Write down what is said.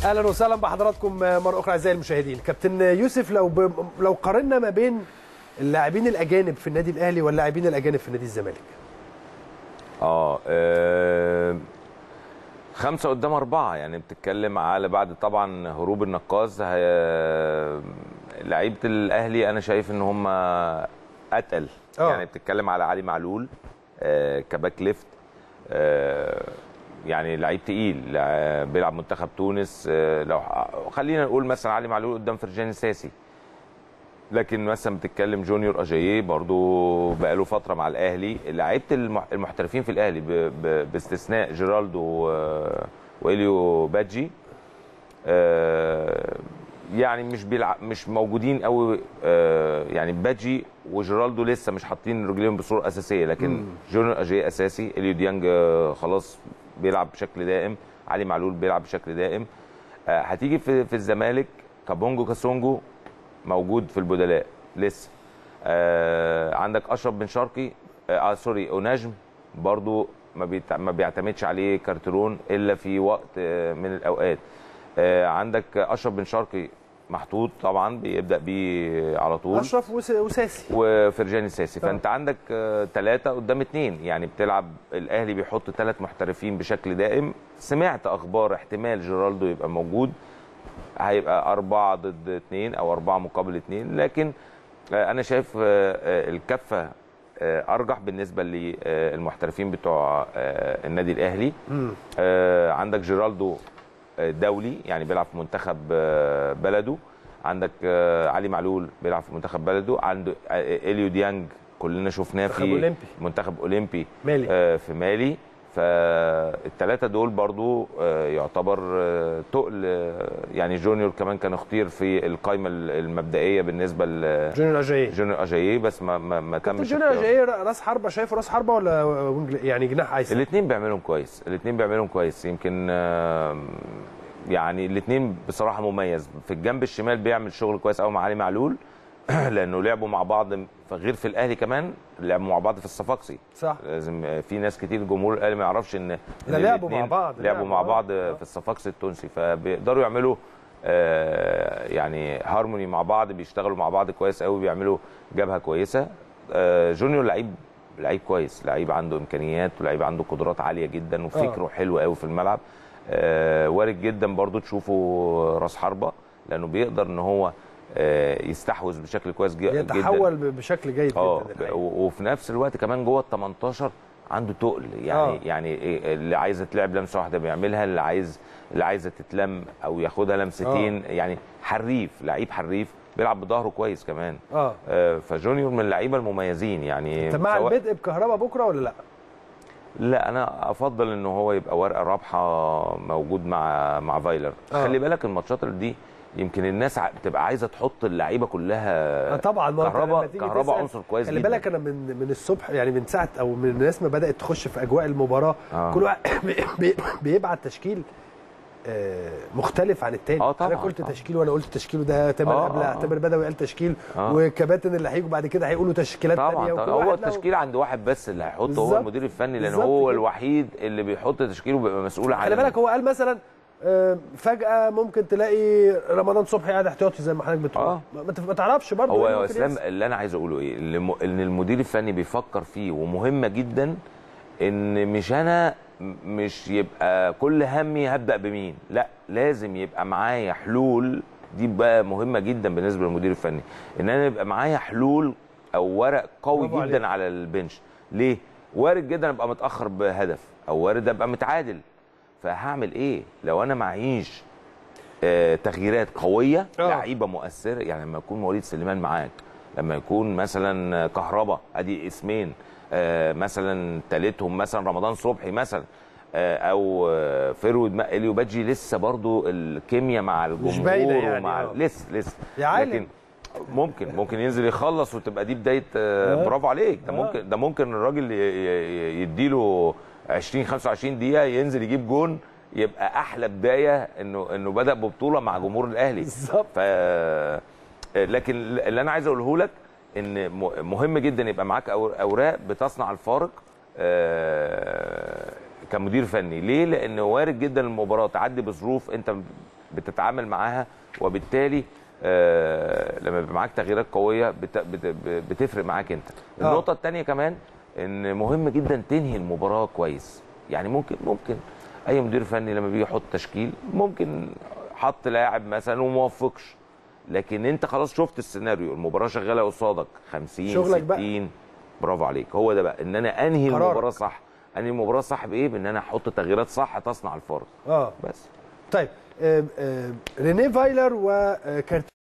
اهلا وسهلا بحضراتكم مره اخرى اعزائي المشاهدين كابتن يوسف لو ب... لو قارنا ما بين اللاعبين الاجانب في النادي الاهلي واللاعبين الاجانب في نادي الزمالك اه آه، خمسة قدام أربعة يعني بتتكلم على بعد طبعا هروب النقاز هي- لعيبة الأهلي أنا شايف إن هم أتقل آه. يعني بتتكلم على علي معلول آه، كباك ليفت آه، يعني لعيب تقيل لع- بيلعب منتخب تونس آه، لو خلينا نقول مثلا علي معلول قدام فرجاني ساسي لكن مثلا بتتكلم جونيور اجاييه برضو بقاله فتره مع الاهلي لعيبه المح- المحترفين في الاهلي ب- ب- باستثناء جيرالدو و- واليو بادجي آه، يعني مش بيلعب مش موجودين قوي آه، يعني بادجي وجيرالدو لسه مش حاطين رجليهم بصوره اساسيه لكن جونيور اجاييه اساسي اليو ديانج آه، خلاص بيلعب بشكل دائم علي معلول بيلعب بشكل دائم آه، هتيجي في في الزمالك كابونجو كاسونجو موجود في البدلاء لسه آه عندك اشرف بن شرقي آه, اه سوري اوناجم برضو ما, بيت... ما بيعتمدش عليه كارترون الا في وقت آه من الاوقات آه عندك اشرف بن شرقي محطوط طبعا بيبدا بيه على طول اشرف وس... وساسي وفرجاني الساسي طبعا. فانت عندك ثلاثه قدام اثنين يعني بتلعب الاهلي بيحط ثلاث محترفين بشكل دائم سمعت اخبار احتمال جيرالدو يبقى موجود هيبقى أربعة ضد اثنين أو أربعة مقابل اثنين لكن آه، أنا شايف آه، آه، الكفة آه، أرجح بالنسبة للمحترفين بتوع آه، النادي الأهلي آه، عندك جيرالدو آه، دولي يعني بيلعب في منتخب آه، بلده عندك آه، علي معلول بيلعب في منتخب بلده عنده آه، إليو ديانج كلنا شفناه منتخب في أولمبي. منتخب أولمبي مالي. آه، في مالي فالثلاثه دول برضو آه، يعتبر آه، تقل آه، يعني جونيور كمان كان اختير في القائمه المبدئيه بالنسبه لجونيور جونيور اجاي اجاييه بس ما ما, ما كابتن تمش جونيور اختياره. اجاي راس حربه شايفه راس حربه ولا وينج- يعني جناح ايسر الاثنين بيعملهم كويس الاثنين بيعملهم كويس يمكن آه، يعني الاثنين بصراحه مميز في الجنب الشمال بيعمل شغل كويس قوي مع علي معلول لانه لعبوا مع بعض غير في الاهلي كمان لعبوا مع بعض في الصفاقسي صح لازم في ناس كتير جمهور الاهلي ما يعرفش ان إن لا، لعبوا الاتنين مع بعض، لعبوا لعبوا مع آه. بعض في الصفاقسي التونسي فبيقدروا يعملوا آه، يعني هارموني مع بعض بيشتغلوا مع بعض كويس قوي بيعملوا جبهه كويسه آه، جونيور لعيب لعيب كويس لعيب عنده امكانيات ولعيب عنده قدرات عاليه جدا وفكره حلو قوي في الملعب آه، وارد جدا برضو تشوفه راس حربه لانه بيقدر ان هو آه، يستحوذ بشكل كويس ج- جدا يتحول ب- بشكل جيد اه جدا الحقيقة. و- وفي نفس الوقت كمان جوه ال 18 عنده تقل يعني آه. آه. يعني إيه اللي عايزه تلعب لمسه واحده بيعملها اللي عايز اللي عايزه تتلم او ياخدها لمستين آه. يعني حريف لعيب حريف بيلعب بظهره كويس كمان اه آه فجونيور من اللعيبه المميزين يعني انت مع سواء- البدء بكهربا بكره ولا لا؟ لا انا افضل ان هو يبقى ورقه رابحه موجود مع مع فايلر آه. آه. خلي بالك الماتشات اللي دي يمكن الناس ع- بتبقى عايزه تحط اللعيبه كلها آه طبعا ما هو أنت لما كهربا تيجي كهربا تسأل، عنصر كويس خلي جدا بالك انا من من الصبح يعني من ساعه او من الناس ما بدات تخش في اجواء المباراه آه. كل واحد بي- بي- بيبعت تشكيل آه، مختلف عن التاني آه طبعاً، انا قلت طبعاً. تشكيل وانا قلت تشكيل وده تامر آه، قبل آه، آه. تامر بدوي قال تشكيل آه. والكباتن اللي هيجوا بعد كده هيقولوا تشكيلات طبعا, تانية طبعا وكل هو واحد له- التشكيل عند واحد بس اللي هيحطه بالظبط. هو المدير الفني لان بالظبط هو كده. الوحيد اللي بيحط تشكيله وبيبقى مسؤول عن خلي بالك هو قال مثلا آه، فجأة ممكن تلاقي رمضان صبحي قاعد احتياطي زي ما حضرتك بتقول آه. ما ما- ما تعرفش برضه هو إيه يا ممكن اسلام يحصل. اللي انا عايز اقوله ايه اللي م- ان المدير الفني بيفكر فيه ومهمه جدا ان مش انا م- مش يبقى كل همي هبدا بمين لا لازم يبقى معايا حلول دي بقى مهمه جدا بالنسبه للمدير الفني ان انا يبقى معايا حلول او ورق قوي برافو جدا عليك. على البنش ليه وارد جدا ابقى متاخر بهدف او وارد ابقى متعادل فهعمل ايه لو انا معيش آه، تغييرات قويه آه. لعيبه مؤثره يعني لما يكون وليد سليمان معاك لما يكون مثلا كهربا ادي اسمين آه، مثلا ثالثهم مثلا رمضان صبحي مثلا آه، او آه، فرود ما- اليو بادجي لسه برضو الكيمياء مع الجمهور باينة يعني، ومع آه. لسه لسه يا عالم. لكن ممكن ممكن ينزل يخلص وتبقى دي بدايه آه، آه. برافو عليك ده آه. ممكن ده ممكن الراجل ي- ي- يديله 20 25 دقيقه ينزل يجيب جون يبقى احلى بدايه انه انه بدا ببطوله مع جمهور الاهلي بالظبط. ف لكن اللي انا عايز اقوله لك ان م- مهم جدا يبقى معاك أو- اوراق بتصنع الفارق آه، كمدير فني ليه لان وارد جدا المباراه تعدي بظروف انت بتتعامل معاها وبالتالي آه لما يبقى معاك تغييرات قويه بت بت بتفرق معاك انت آه. النقطه الثانيه كمان ان مهم جدا تنهي المباراه كويس يعني ممكن ممكن اي مدير فني لما بيجي يحط تشكيل ممكن حط لاعب مثلا وما وفقش لكن انت خلاص شفت السيناريو المباراه شغاله قصادك 50 شغلك بقى. 60 برافو عليك هو ده بقى ان انا انهي قرارك. المباراه صح انهي المباراه صح بايه بان انا احط تغييرات صح تصنع الفرق اه بس طيب آه، آه، رينيه فايلر وكارتيرون